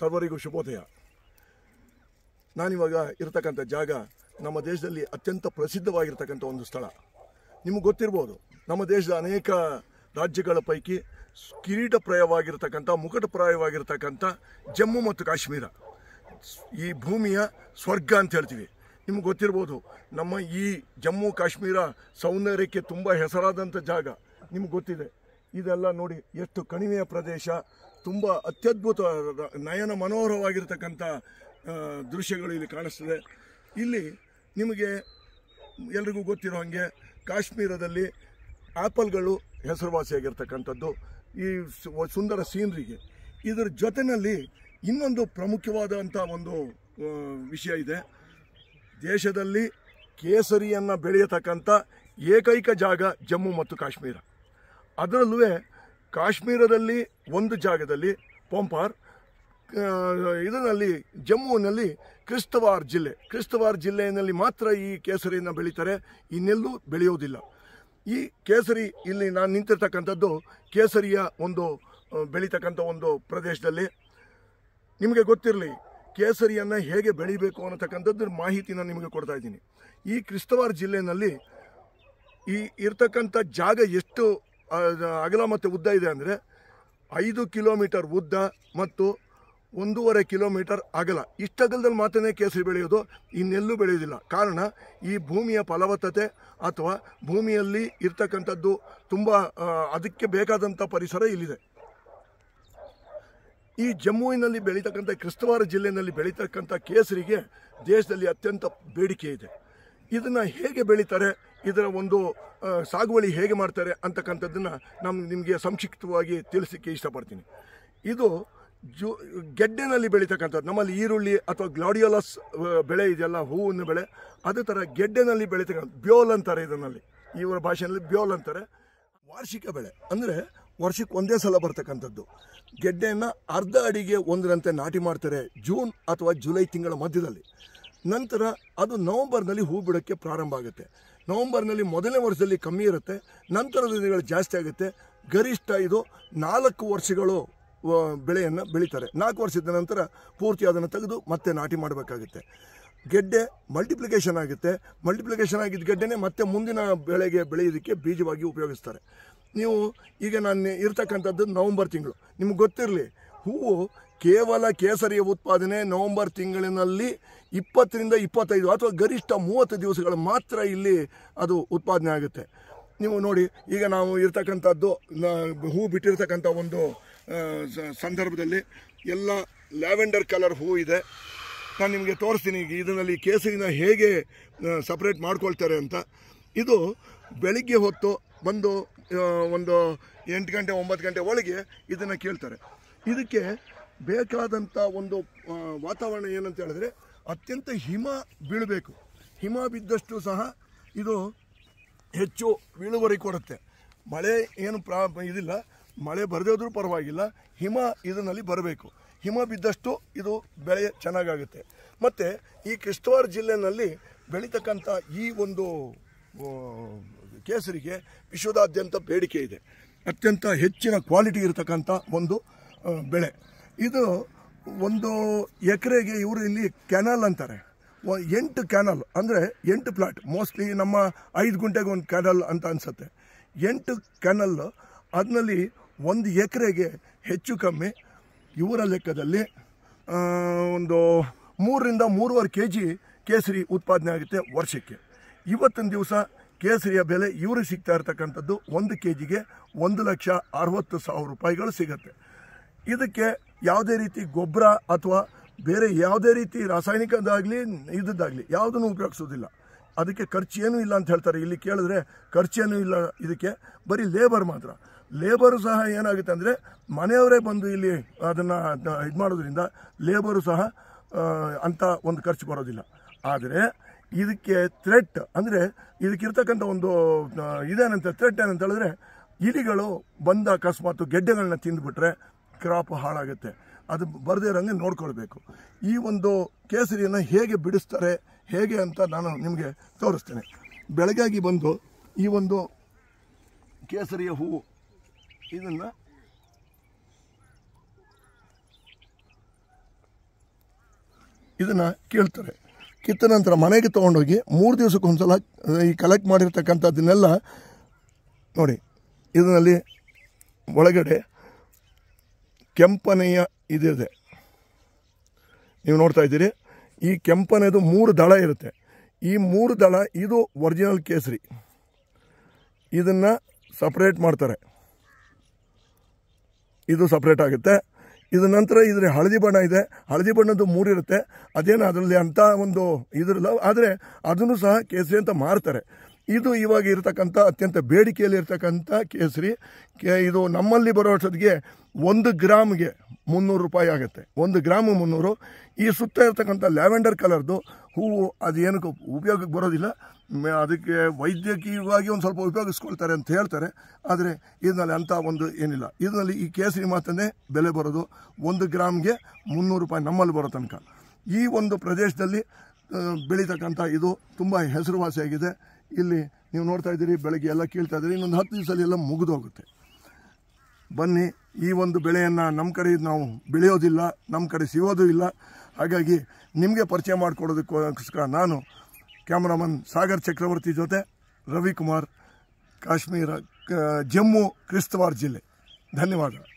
ಸರ್ವರಿಗೂ ಶುಭೋದಯ ನಾನಿವಾಗ ಇರತಕ್ಕಂಥ ಜಾಗ ನಮ್ಮ ದೇಶದಲ್ಲಿ ಅತ್ಯಂತ ಪ್ರಸಿದ್ಧವಾಗಿರ್ತಕ್ಕಂಥ ಒಂದು ಸ್ಥಳ ನಿಮಗೆ ಗೊತ್ತಿರ್ಬೋದು ನಮ್ಮ ದೇಶದ ಅನೇಕ ರಾಜ್ಯಗಳ ಪೈಕಿ ಸ್- ಕಿರೀಟಪ್ರಾಯವಾಗಿರ್ತಕ್ಕಂಥ ಮುಕಟಪ್ರಾಯವಾಗಿರ್ತಕ್ಕಂಥ ಜಮ್ಮು ಮತ್ತು ಕಾಶ್ಮೀರ ಈ ಭೂಮಿಯ ಸ್ವರ್ಗ ಅಂತ ಹೇಳ್ತೀವಿ ನಿಮ್ಗೆ ಗೊತ್ತಿರ್ಬೋದು ನಮ್ಮ ಈ ಜಮ್ಮು ಕಾಶ್ಮೀರ ಸೌಂದರ್ಯಕ್ಕೆ ತುಂಬ ಹೆಸರಾದಂಥ ಜಾಗ ನಿಮ್ಗೆ ಗೊತ್ತಿದೆ ಇದೆಲ್ಲ ನೋಡಿ ಎಷ್ಟು ಕಣಿವೆಯ ಪ್ರದೇಶ ತುಂಬ ಅತ್ಯದ್ಭುತ ರ- ನಯನ ಮನೋಹರವಾಗಿರ್ತಕ್ಕಂಥ ಆ, ದೃಶ್ಯಗಳು ಇಲ್ಲಿ ಕಾಣಿಸ್ತದೆ ಇಲ್ಲಿ ನಿಮಗೆ ಎಲ್ರಿಗೂ ಗೊತ್ತಿರೋ ಹಾಗೆ ಕಾಶ್ಮೀರದಲ್ಲಿ ಆ್ಯಪಲ್ಗಳು ಹೆಸರುವಾಸಿಯಾಗಿರ್ತಕ್ಕಂಥದ್ದು ಈ ಸು- ಸುಂದರ ಸೀನ್ರಿಗೆ ಇದರ ಜೊತೆಯಲ್ಲಿ ಇನ್ನೊಂದು ಪ್ರಮುಖವಾದಂಥ ಒಂದು ಆ, ವಿಷಯ ಇದೆ ದೇಶದಲ್ಲಿ ಕೇಸರಿಯನ್ನು ಬೆಳೆಯತಕ್ಕಂಥ ಏಕೈಕ ಜಾಗ ಜಮ್ಮು ಮತ್ತು ಕಾಶ್ಮೀರ ಅದರಲ್ಲೂ ಕಾಶ್ಮೀರದಲ್ಲಿ ಒಂದು ಜಾಗದಲ್ಲಿ ಪೊಂಪಾರ್ ಆ, ಇದರಲ್ಲಿ ಜಮ್ಮುವಿನಲ್ಲಿ ಕ್ರಿಸ್ತವಾರ್ ಜಿಲ್ಲೆ ಕ್ರಿಸ್ತವಾರ್ ಜಿಲ್ಲೆಯಲ್ಲಿ ಮಾತ್ರ ಈ ಕೇಸರಿಯನ್ನು ಬೆಳೀತಾರೆ ಇನ್ನೆಲ್ಲೂ ಬೆಳೆಯೋದಿಲ್ಲ ಈ ಕೇಸರಿ ಇಲ್ಲಿ ನಾನು ನಿಂತಿರ್ತಕ್ಕಂಥದ್ದು ಕೇಸರಿಯ ಒಂದು ಆ, ಬೆಳೀತಕ್ಕಂಥ ಒಂದು ಪ್ರದೇಶದಲ್ಲಿ ನಿಮಗೆ ಗೊತ್ತಿರಲಿ ಕೇಸರಿಯನ್ನು ಹೇಗೆ ಬೆಳಿಬೇಕು ಅನ್ನತಕ್ಕಂಥದ್ದು ಮಾಹಿತಿನ ನಿಮಗೆ ಕೊಡ್ತಾ ಇದ್ದೀನಿ ಈ ಕ್ರಿಸ್ತವಾರ್ ಜಿಲ್ಲೆಯಲ್ಲಿ ಈ ಇರ್ತಕ್ಕಂಥ ಜಾಗ ಎಷ್ಟು ಆ, ಅಗಲ ಮತ್ತು ಉದ್ದ ಇದೆ ಅಂದರೆ ಐದು ಕಿಲೋಮೀಟರ್ ಉದ್ದ ಮತ್ತು ಒಂದೂವರೆ ಕಿಲೋಮೀಟರ್ ಅಗಲ ಇಷ್ಟಗಲದಲ್ಲಿ ಮಾತ್ರನೇ ಕೇಸರಿ ಬೆಳೆಯೋದು ಇನ್ನೆಲ್ಲೂ ಬೆಳೆಯೋದಿಲ್ಲ ಕಾರಣ ಈ ಭೂಮಿಯ ಫಲವತ್ತತೆ ಅಥವಾ ಭೂಮಿಯಲ್ಲಿ ಇರ್ತಕ್ಕಂಥದ್ದು ತುಂಬ ಆ, ಅದಕ್ಕೆ ಬೇಕಾದಂಥ ಪರಿಸರ ಇಲ್ಲಿದೆ ಈ ಜಮ್ಮುವಿನಲ್ಲಿ ಬೆಳೀತಕ್ಕಂಥ ಕ್ರಿಸ್ತವಾರ ಜಿಲ್ಲೆಯಲ್ಲಿ ಬೆಳೀತಕ್ಕಂಥ ಕೇಸರಿಗೆ ದೇಶದಲ್ಲಿ ಅತ್ಯಂತ ಬೇಡಿಕೆ ಇದೆ ಇದನ್ನು ಹೇಗೆ ಬೆಳೀತಾರೆ ಇದರ ಒಂದು ಆ, ಸಾಗುವಳಿ ಹೇಗೆ ಮಾಡ್ತಾರೆ ಅಂತಕ್ಕಂಥದ್ದನ್ನು ನಾನು ನಿಮಗೆ ಸಂಕ್ಷಿಪ್ತವಾಗಿ ತಿಳಿಸಲಿಕ್ಕೆ ಇಷ್ಟಪಡ್ತೀನಿ ಇದು ಜು ಗೆಡ್ಡೆನಲ್ಲಿ ಬೆಳೀತಕ್ಕಂಥದ್ದು ನಮ್ಮಲ್ಲಿ ಈರುಳ್ಳಿ ಅಥವಾ ಗ್ಲಾಡಿಯೋಲಸ್ ಆ, ಬೆಳೆ ಇದೆಯಲ್ಲ ಹೂವಿನ ಬೆಳೆ ಅದೇ ಥರ ಗೆಡ್ಡೆನಲ್ಲಿ ಬೆಳೀತಕ್ಕಂಥ ಬ್ಯೋಲ್ ಅಂತಾರೆ ಇದರಲ್ಲಿ ಇವರ ಭಾಷೆಯಲ್ಲಿ ಬ್ಯೋಲ್ ಅಂತಾರೆ ವಾರ್ಷಿಕ ಬೆಳೆ ಅಂದರೆ ವರ್ಷಕ್ಕೆ ಒಂದೇ ಸಲ ಬರ್ತಕ್ಕಂಥದ್ದು ಗೆಡ್ಡೆಯನ್ನು ಅರ್ಧ ಅಡಿಗೆ ಒಂದರಂತೆ ನಾಟಿ ಮಾಡ್ತಾರೆ ಜೂನ್ ಅಥವಾ ಜುಲೈ ತಿಂಗಳ ಮಧ್ಯದಲ್ಲಿ ನಂತರ ಅದು ನವೆಂಬರ್ನಲ್ಲಿ ಹೂ ಬಿಡೋಕ್ಕೆ ಪ್ರಾರಂಭ ಆಗುತ್ತೆ ನವೆಂಬರ್ನಲ್ಲಿ ಮೊದಲನೇ ವರ್ಷದಲ್ಲಿ ಕಮ್ಮಿ ಇರುತ್ತೆ ನಂತರದ ದಿನಗಳು ಜಾಸ್ತಿ ಆಗುತ್ತೆ ಗರಿಷ್ಠ ಇದು ನಾಲ್ಕು ವರ್ಷಗಳು ಆ, ಬೆಳೆಯನ್ನು ಬೆಳೀತಾರೆ ನಾಲ್ಕು ವರ್ಷದ ನಂತರ ಪೂರ್ತಿ ಅದನ್ನು ತೆಗೆದು ಮತ್ತೆ ನಾಟಿ ಮಾಡಬೇಕಾಗುತ್ತೆ ಗೆಡ್ಡೆ ಮಲ್ಟಿಪ್ಲಿಕೇಶನ್ ಆಗುತ್ತೆ ಮಲ್ಟಿಪ್ಲಿಕೇಶನ್ ಆಗಿದ್ದ ಗೆಡ್ಡೆನೇ ಮತ್ತೆ ಮುಂದಿನ ಬೆಳೆಗೆ ಬೆಳೆಯೋದಕ್ಕೆ ಬೀಜವಾಗಿ ಉಪಯೋಗಿಸ್ತಾರೆ ನೀವು ಈಗ ನಾನು ಇರ್ತಕ್ಕಂಥದ್ದು ನವಂಬರ್ ತಿಂಗಳು ನಿಮ್ಗೆ ಗೊತ್ತಿರಲಿ ಹೂವು ಕೇವಲ ಕೇಸರಿಯ ಉತ್ಪಾದನೆ ನವಂಬರ್ ತಿಂಗಳಿನಲ್ಲಿ ಇಪ್ಪತ್ತರಿಂದ ಇಪ್ಪತ್ತೈದು ಅಥವಾ ಗರಿಷ್ಠ ಮೂವತ್ತು ದಿವಸಗಳು ಮಾತ್ರ ಇಲ್ಲಿ ಅದು ಉತ್ಪಾದನೆ ಆಗುತ್ತೆ ನೀವು ನೋಡಿ ಈಗ ನಾವು ಇರ್ತಕ್ಕಂಥದ್ದು ನ- ಹೂ ಬಿಟ್ಟಿರ್ತಕ್ಕಂಥ ಒಂದು ಆ, ಸ- ಸಂದರ್ಭದಲ್ಲಿ ಎಲ್ಲ ಲ್ಯಾವೆಂಡರ್ ಕಲರ್ ಹೂ ಇದೆ ನಾನು ನಿಮಗೆ ತೋರಿಸ್ತೀನಿ ಈಗ ಇದರಲ್ಲಿ ಕೇಸರಿನ ಹೇಗೆ ಸಪ್ರೇಟ್ ಮಾಡ್ಕೊಳ್ತಾರೆ ಅಂತ ಇದು ಬೆಳಿಗ್ಗೆ ಹೊತ್ತು ಬಂದು ಆ, ಒಂದು ಎಂಟು ಗಂಟೆ ಒಂಬತ್ತು ಗಂಟೆ ಒಳಗೆ ಇದನ್ನು ಕೇಳ್ತಾರೆ ಇದಕ್ಕೆ ಬೇಕಾದಂಥ ಒಂದು ಆ, ವಾತಾವರಣ ಏನಂತ ಹೇಳಿದ್ರೆ ಅತ್ಯಂತ ಹಿಮ ಬೀಳಬೇಕು ಹಿಮ ಬಿದ್ದಷ್ಟು ಸಹ ಇದು ಹೆಚ್ಚು ಇಳುವರಿ ಕೊಡುತ್ತೆ ಮಳೆ ಏನು ಪ್ರಾ ಇದಿಲ್ಲ ಮಳೆ ಬರದೇ ಪರವಾಗಿಲ್ಲ ಹಿಮ ಇದರಲ್ಲಿ ಬರಬೇಕು ಹಿಮ ಬಿದ್ದಷ್ಟು ಇದು ಬೆಳೆ ಚೆನ್ನಾಗಾಗುತ್ತೆ ಮತ್ತು ಈ ಕ್ರಿಸ್ತವಾರ್ ಜಿಲ್ಲೆನಲ್ಲಿ ಬೆಳೀತಕ್ಕಂಥ ಈ ಒಂದು ಆ, ಕೇಸರಿಗೆ ವಿಶ್ವದಾದ್ಯಂತ ಬೇಡಿಕೆ ಇದೆ ಅತ್ಯಂತ ಹೆಚ್ಚಿನ ಕ್ವಾಲಿಟಿ ಇರತಕ್ಕಂಥ ಒಂದು ಆ, ಬೆಳೆ ಇದು ಒಂದು ಎಕರೆಗೆ ಇವರು ಇಲ್ಲಿ ಕ್ಯಾನಲ್ ಅಂತಾರೆ ಒ- ಎಂಟು ಕ್ಯಾನಲ್ ಅಂದರೆ ಎಂಟು ಪ್ಲಾಟ್ ಮೋಸ್ಟ್ಲಿ ನಮ್ಮ ಐದು ಗುಂಟೆಗೆ ಒಂದು ಕ್ಯಾನಲ್ ಅಂತ ಅನಿಸುತ್ತೆ ಎಂಟು ಕ್ಯಾನಲ್ ಅದರಲ್ಲಿ ಒಂದು ಎಕರೆಗೆ ಹೆಚ್ಚು ಕಮ್ಮಿ ಇವರ ಲೆಕ್ಕದಲ್ಲಿ ಆ, ಒಂದು ಮೂರರಿಂದ ಮೂರುವರೆ ಕೆ ಜಿ ಕೇಸರಿ ಉತ್ಪಾದನೆ ಆಗುತ್ತೆ ವರ್ಷಕ್ಕೆ ಇವತ್ತಿನ ದಿವಸ ಕೇಸರಿಯ ಬೆಲೆ ಇವರು ಸಿಗ್ತಾ ಇರ್ತಕ್ಕಂಥದ್ದು ಒಂದು ಕೆ ಜಿಗೆ ಒಂದು ಲಕ್ಷ ಅರವತ್ತು ಸಾವಿರ ರೂಪಾಯಿಗಳು ಸಿಗುತ್ತೆ ಇದಕ್ಕೆ ಯಾವುದೇ ರೀತಿ ಗೊಬ್ಬರ ಅಥವಾ ಬೇರೆ ಯಾವುದೇ ರೀತಿ ರಾಸಾಯನಿಕದಾಗಲಿ ಇದ್ದದ್ದಾಗಲಿ ಯಾವುದನ್ನು ಉಪಯೋಗಿಸೋದಿಲ್ಲ ಅದಕ್ಕೆ ಖರ್ಚು ಏನೂ ಇಲ್ಲ ಅಂತ ಹೇಳ್ತಾರೆ ಇಲ್ಲಿ ಕೇಳಿದ್ರೆ ಖರ್ಚೇನೂ ಇಲ್ಲ ಇದಕ್ಕೆ ಬರೀ ಲೇಬರ್ ಮಾತ್ರ ಲೇಬರು ಸಹ ಏನಾಗುತ್ತೆ ಅಂದರೆ ಮನೆಯವರೇ ಬಂದು ಇಲ್ಲಿ ಅದನ್ನು ಇದು ಮಾಡೋದ್ರಿಂದ ಲೇಬರು ಸಹ ಆ, ಅಂತ ಒಂದು ಖರ್ಚು ಬರೋದಿಲ್ಲ ಆದರೆ ಇದಕ್ಕೆ ಥ್ರೆಟ್ ಅಂದರೆ ಇದಕ್ಕಿರ್ತಕ್ಕಂಥ ಒಂದು ಆ, ಇದೇನಂತ ಥ್ರೆಟ್ ಏನಂತ ಹೇಳಿದ್ರೆ ಇಲಿಗಳು ಬಂದ ಅಕಸ್ಮಾತ್ ಗೆಡ್ಡೆಗಳನ್ನ ತಿಂದುಬಿಟ್ರೆ ಕ್ರಾಪ್ ಹಾಳಾಗುತ್ತೆ ಅದು ಬರದೇ ಇರೋಂಗೆ ನೋಡ್ಕೊಳ್ಬೇಕು ಈ ಒಂದು ಕೇಸರಿಯನ್ನು ಹೇಗೆ ಬಿಡಿಸ್ತಾರೆ ಹೇಗೆ ಅಂತ ನಾನು ನಿಮಗೆ ತೋರಿಸ್ತೇನೆ ಬೆಳಗಾಗಿ ಬಂದು ಈ ಒಂದು ಕೇಸರಿಯ ಹೂವು ಇದನ್ನು ಇದನ್ನು ಕೀಳ್ತಾರೆ ಕಿತ್ತ ನಂತರ ಮನೆಗೆ ತೊಗೊಂಡೋಗಿ ಮೂರು ದಿವಸಕ್ಕೊಂದ್ಸಲ ಈ ಕಲೆಕ್ಟ್ ಮಾಡಿರ್ತಕ್ಕಂಥದ್ದನ್ನೆಲ್ಲ ನೋಡಿ ಇದರಲ್ಲಿ ಒಳಗಡೆ ಕೆಂಪನೆಯ ಇದಿದೆ ನೀವು ನೋಡ್ತಾ ಇದ್ದೀರಿ ಈ ಕೆಂಪನೆದು ಮೂರು ದಳ ಇರುತ್ತೆ ಈ ಮೂರು ದಳ ಇದು ಒರಿಜಿನಲ್ ಕೇಸರಿ ಇದನ್ನು ಸಪ್ರೇಟ್ ಮಾಡ್ತಾರೆ ಇದು ಸಪ್ರೇಟ್ ಆಗುತ್ತೆ ಇದು ನಂತರ ಇದ್ರ ಹಳದಿ ಬಣ್ಣ ಇದೆ ಹಳದಿ ಬಣ್ಣದ್ದು ಮೂರಿರುತ್ತೆ ಅದೇನು ಅದರಲ್ಲಿ ಅಂತ ಒಂದು ಇದ್ರಲ್ಲ ಆದರೆ ಅದನ್ನು ಸಹ ಕೇಸರಿ ಅಂತ ಮಾರ್ತಾರೆ ಇದು ಇವಾಗ ಇರತಕ್ಕಂಥ ಅತ್ಯಂತ ಬೇಡಿಕೆಯಲ್ಲಿ ಇರತಕ್ಕಂಥ ಕೇಸರಿ ಕೆ ಇದು ನಮ್ಮಲ್ಲಿ ಬರೋ ಅಷ್ಟೊತ್ತಿಗೆ ಒಂದು ಗ್ರಾಮ್ಗೆ ಮುನ್ನೂರು ರೂಪಾಯಿ ಆಗುತ್ತೆ ಒಂದು ಗ್ರಾಮು ಮುನ್ನೂರು ಈ ಸುತ್ತ ಇರತಕ್ಕಂಥ ಲ್ಯಾವೆಂಡರ್ ಕಲರ್ದು ಹೂವು ಅದು ಏನಕ್ಕೆ ಉಪಯೋಗಕ್ಕೆ ಬರೋದಿಲ್ಲ ಮ- ಅದಕ್ಕೆ ವೈದ್ಯಕೀಯವಾಗಿ ಒಂದು ಸ್ವಲ್ಪ ಉಪಯೋಗಿಸ್ಕೊಳ್ತಾರೆ ಅಂತ ಹೇಳ್ತಾರೆ ಆದರೆ ಇದರಲ್ಲಿ ಅಂಥ ಒಂದು ಏನಿಲ್ಲ ಇದರಲ್ಲಿ ಈ ಕೇಸರಿ ಮಾತನ್ನೇ ಬೆಲೆ ಬರೋದು ಒಂದು ಗ್ರಾಮ್ಗೆ ಮುನ್ನೂರು ರೂಪಾಯಿ ನಮ್ಮಲ್ಲಿ ಬರೋ ತನಕ ಈ ಒಂದು ಪ್ರದೇಶದಲ್ಲಿ ಆ, ಬೆಳೀತಕ್ಕಂಥ ಇದು ತುಂಬ ಹೆಸರುವಾಸಿಯಾಗಿದೆ ಇಲ್ಲಿ ನೀವು ನೋಡ್ತಾ ಇದ್ದೀರಿ ಬೆಳಗ್ಗೆ ಎಲ್ಲ ಕೇಳ್ತಾ ಇದ್ದೀರಿ ಇನ್ನೊಂದು ಹತ್ತು ದಿವಸದಲ್ಲಿ ಎಲ್ಲ ಮುಗಿದೋಗುತ್ತೆ ಬನ್ನಿ ಈ ಒಂದು ಬೆಳೆಯನ್ನು ನಮ್ಮ ಕಡೆ ನಾವು ಬೆಳೆಯೋದಿಲ್ಲ ನಮ್ಮ ಕಡೆ ಸಿಗೋದು ಇಲ್ಲ ಹಾಗಾಗಿ ನಿಮಗೆ ಪರಿಚಯ ಮಾಡಿಕೊಡೋದಕ್ಕೋಸ್ಕರ ನಾನು ಕ್ಯಾಮ್ರಾಮನ್ ಸಾಗರ್ ಚಕ್ರವರ್ತಿ ಜೊತೆ ರವಿಕುಮಾರ್ ಕಾಶ್ಮೀರ ಕ- ಜಮ್ಮು ಕ್ರಿಸ್ತವಾರ್ ಜಿಲ್ಲೆ ಧನ್ಯವಾದ